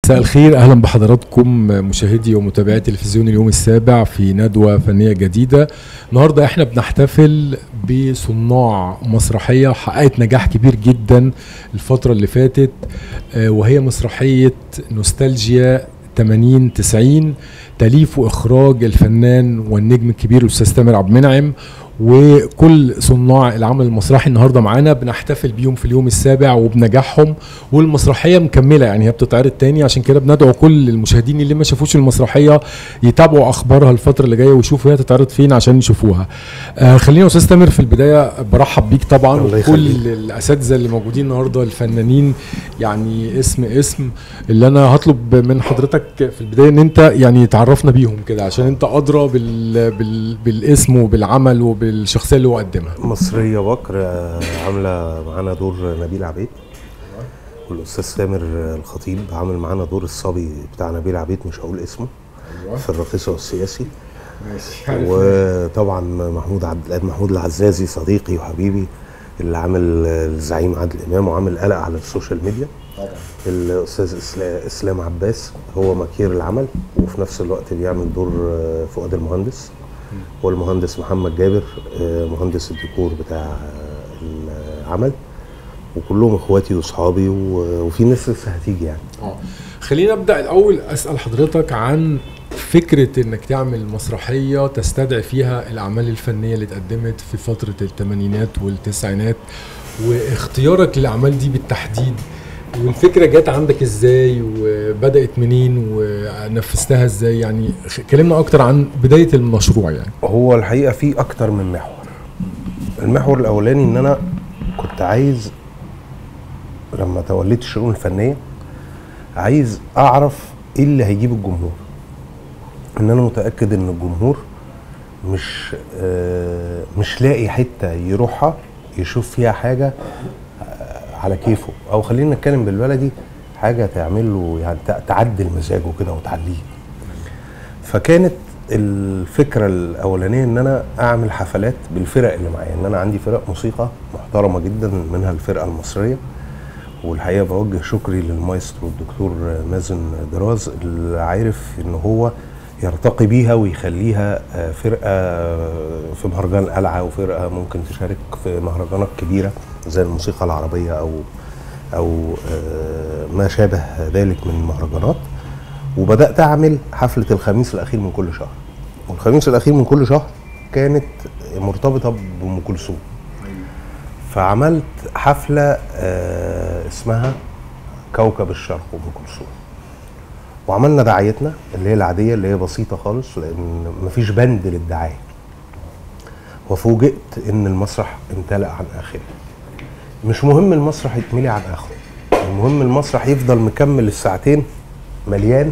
مساء الخير اهلا بحضراتكم مشاهدي ومتابعي تلفزيون اليوم السابع في ندوه فنيه جديده النهارده احنا بنحتفل بصناع مسرحيه حققت نجاح كبير جدا الفتره اللي فاتت آه، وهي مسرحيه نوستالجيا 80 90 تاليف واخراج الفنان والنجم الكبير الاستاذ تامر عبد المنعم وكل صناع العمل المسرحي النهارده معانا بنحتفل بيهم في اليوم السابع وبنجاحهم والمسرحيه مكمله يعني هي بتتعرض تاني عشان كده بندعو كل المشاهدين اللي ما شافوش المسرحيه يتابعوا اخبارها الفتره اللي جايه ويشوفوا هي تتعرض فين عشان يشوفوها. آه خلينا يا استاذ تامر في البدايه برحب بيك طبعا الله وكل يخليك. الاساتذه اللي موجودين النهارده الفنانين يعني اسم اسم اللي انا هطلب من حضرتك في البدايه ان انت يعني تعرفنا بيهم كده عشان انت ادرى بال بال بالاسم وبالعمل وبالشخصيه اللي هو قدمها. مصرية بكر آه، عاملة معانا دور نبيل عبيد والأستاذ تامر الخطيب عامل معانا دور الصبي بتاع نبيل عبيد مش هقول اسمه في الراقصة والسياسي وطبعا محمود عبد محمود العزازي صديقي وحبيبي اللي عامل الزعيم عادل إمام وعامل قلق على السوشيال ميديا الأستاذ إسلا- إسلام عباس هو مكير العمل وفي نفس الوقت بيعمل دور آه، فؤاد المهندس والمهندس محمد جابر آه، مهندس الديكور بتاع آه، العمل وكلهم اخواتي واصحابي و- وفي ناس لسه هتيجي يعني اه خلينا ابدا الاول اسال حضرتك عن فكره انك تعمل مسرحيه تستدعي فيها الاعمال الفنيه اللي اتقدمت في فتره الثمانينات والتسعينات واختيارك للاعمال دي بالتحديد والفكره جت عندك ازاي وبدات منين ونفذتها ازاي يعني خ- كلمنا اكتر عن بدايه المشروع يعني هو الحقيقه في اكتر من محور المحور الاولاني ان انا كنت عايز لما توليت الشؤون الفنيه عايز اعرف ايه اللي هيجيب الجمهور ان انا متاكد ان الجمهور مش آه مش لاقي حته يروحها يشوف فيها حاجه آه، على كيفه او خلينا نتكلم بالبلدي حاجه تعمل له يعني تع- تعدل مزاجه كده وتعليه فكانت الفكره الاولانيه ان انا اعمل حفلات بالفرق اللي معايا ان انا عندي فرق موسيقى محترمه جدا منها الفرقه المصريه والحقيقه بوجه شكري للمايسترو الدكتور مازن دراز اللي عارف ان هو يرتقي بيها ويخليها آه، فرقه في مهرجان القلعه وفرقه ممكن تشارك في مهرجانات كبيره زي الموسيقى العربيه او او آه، ما شابه ذلك من المهرجانات وبدات اعمل حفله الخميس الاخير من كل شهر والخميس الاخير من كل شهر كانت مرتبطه بام كلثوم فعملت حفله آه، اسمها كوكب الشرق ام كلثوم وعملنا دعايتنا اللي هي العاديه اللي هي بسيطه خالص لان مفيش بند للدعايه وفوجئت ان المسرح امتلأ عن اخره مش مهم المسرح يتملي عن اخره المهم المسرح يفضل مكمل الساعتين مليان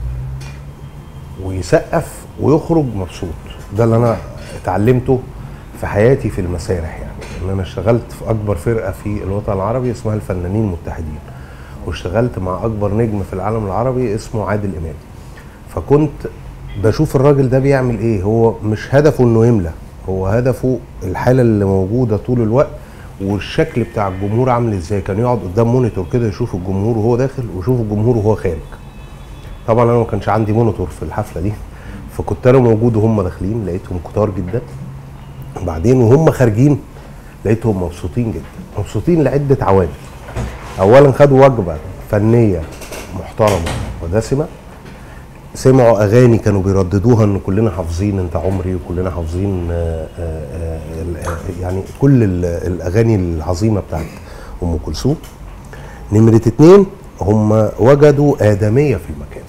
ويسقف ويخرج مبسوط ده اللي انا اتعلمته في حياتي في المسارح يعني ان انا اشتغلت في اكبر فرقه في الوطن العربي اسمها الفنانين المتحدين واشتغلت مع اكبر نجم في العالم العربي اسمه عادل امام فكنت بشوف الراجل ده بيعمل ايه هو مش هدفه انه يملى هو هدفه الحاله اللي موجوده طول الوقت والشكل بتاع الجمهور عامل ازاي كان يقعد قدام مونيتور كده يشوف الجمهور وهو داخل ويشوف الجمهور وهو خارج طبعا انا ما كانش عندي مونيتور في الحفله دي فكنت انا موجود وهم داخلين لقيتهم كتار جدا وبعدين وهم خارجين لقيتهم مبسوطين جدا مبسوطين لعده عوامل اولا خدوا وجبه فنيه محترمه ودسمه سمعوا اغاني كانوا بيرددوها ان كلنا حافظين انت عمري وكلنا حافظين آه، آه، آه، ال- آه، يعني كل ال- الاغاني العظيمه بتاعت ام كلثوم نمره اتنين هم وجدوا ادميه في المكان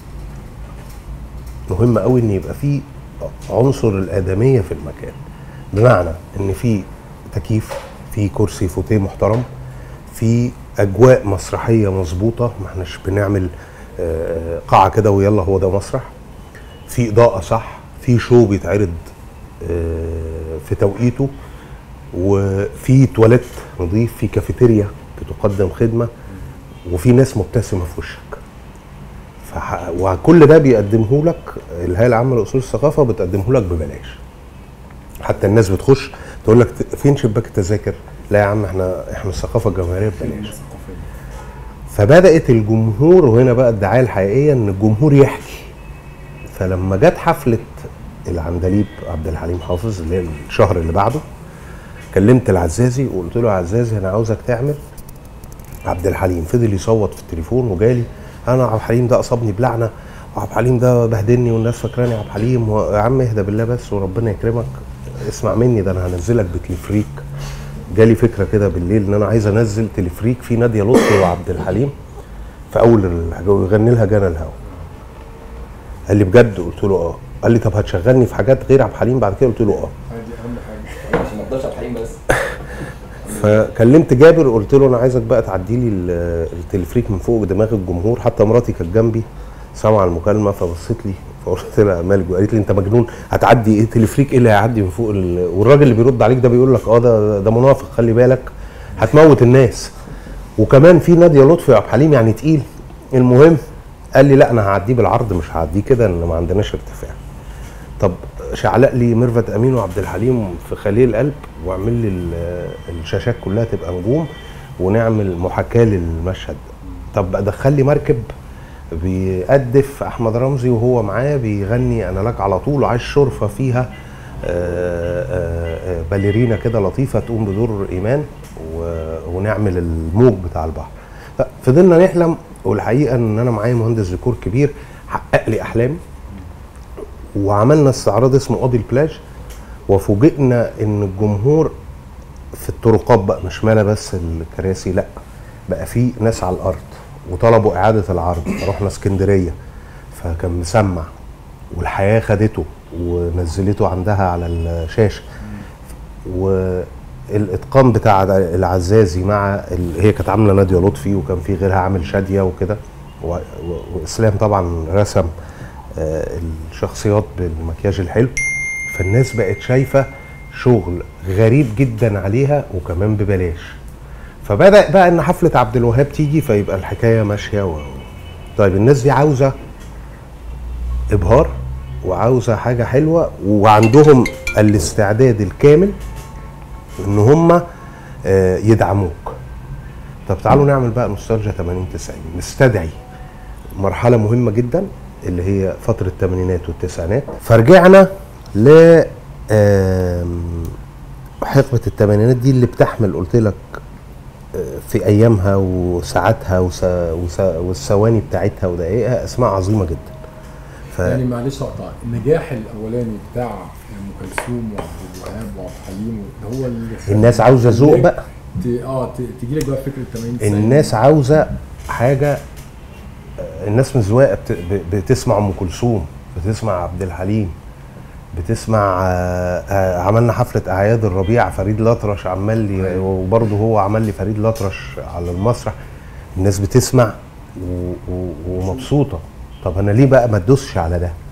مهم قوي ان يبقى في عنصر الادميه في المكان بمعنى ان في تكييف في كرسي فوتيه محترم في اجواء مسرحيه مظبوطه ما احناش بنعمل آه، قاعه كده ويلا هو ده مسرح في اضاءه صح في شو بيتعرض آه، في توقيته وفي تواليت نظيف في كافيتيريا بتقدم خدمه وفي ناس مبتسمه في وشك فح... وكل ده بيقدمه لك الهيئه العامه لاصول الثقافه بتقدمه لك ببلاش حتى الناس بتخش تقول لك ت- فين شباك التذاكر لا يا عم احنا احنا الثقافه الجماهيريه ببلاش فبدات الجمهور وهنا بقى الدعايه الحقيقيه ان الجمهور يحكي فلما جت حفله العندليب عبد الحليم حافظ اللي هي الشهر اللي بعده كلمت العزازي وقلت له يا عزازي انا عاوزك تعمل عبد الحليم فضل يصوت في التليفون وجالي انا عبد الحليم ده اصابني بلعنه وعبد الحليم ده بهدلني والناس فاكراني عبد الحليم و- يا عم اهدى بالله بس وربنا يكرمك اسمع مني ده انا هنزلك بتليفريك جالي فكره كده بالليل ان انا عايز انزل تليفريك في ناديه لطفي وعبد الحليم في اول الحاجه ويغني لها جانا الهوى قال لي بجد قلت له اه قال لي طب هتشغلني في حاجات غير عبد الحليم بعد كده قلت له اه دي اهم حاجه عشان ما تفضلش عبد الحليم بس فكلمت جابر قلت له انا عايزك بقى تعدي لي ال- التلفريك من فوق دماغ الجمهور حتى مراتي كانت جنبي سامعه المكالمه فبصت لي فقلت لها مالك قالت لي انت مجنون هتعدي ايه تلفريك ايه اللي هيعدي من فوق ال... والراجل اللي بيرد عليك ده بيقول لك اه ده ده منافق خلي بالك هتموت الناس وكمان في ناديه لطفي وعبد الحليم يعني تقيل المهم قال لي لا انا هعديه بالعرض مش هعديه كده ان ما عندناش ارتفاع طب شعلق لي ميرفت امين وعبد الحليم في خليل القلب واعمل لي ال- الشاشات كلها تبقى نجوم ونعمل محاكاه للمشهد طب ادخل لي مركب بيأدف احمد رمزي وهو معاه بيغني انا لك على طول وعايز شرفه فيها آه، آه، آه، باليرينا كده لطيفه تقوم بدور ايمان و- ونعمل الموج بتاع البحر فضلنا نحلم والحقيقه ان انا معايا مهندس ديكور كبير حقق لي احلامي وعملنا استعراض اسمه قاضي البلاج وفوجئنا ان الجمهور في الطرقات بقى مش ماله بس الكراسي لا بقى في ناس على الارض وطلبوا اعاده العرض رحنا اسكندريه فكان مسمع والحياه خدته ونزلته عندها على الشاشه والاتقان بتاع العزازي مع ال... هي كانت عامله ناديه لطفي وكان في غيرها عامل شاديه وكده و... و... واسلام طبعا رسم آه، الشخصيات بالمكياج الحلو فالناس بقت شايفه شغل غريب جدا عليها وكمان ببلاش فبدا بقى ان حفله عبد الوهاب تيجي فيبقى الحكايه ماشيه و... طيب الناس دي عاوزه ابهار وعاوزه حاجه حلوه وعندهم الاستعداد الكامل ان هم آه، يدعموك طب تعالوا نعمل بقى نوستالجيا 80 90 نستدعي مرحله مهمه جدا اللي هي فتره الثمانينات والتسعينات فرجعنا ل آم، حقبه الثمانينات دي اللي بتحمل قلت لك آه، في ايامها وساعاتها وس- وس- والثواني بتاعتها ودقائقها اسماء عظيمه جدا ف... يعني معلش اقطع النجاح الاولاني بتاع ام كلثوم وعبد الوهاب وعبد الحليم هو اللي خلى- الناس عاوزه ذوق بقى ت- اه ت- تجي لك بقى فكره 80 90 الناس عاوزه حاجه آه، الناس مزواقه بت- ب- بتسمع ام كلثوم بتسمع عبد الحليم بتسمع آه، آه، عملنا حفله اعياد الربيع فريد الأطرش عمال لي وبرضه هو عمل لي فريد الأطرش على المسرح الناس بتسمع و- و- ومبسوطه طب انا ليه بقى ما تدوسش على ده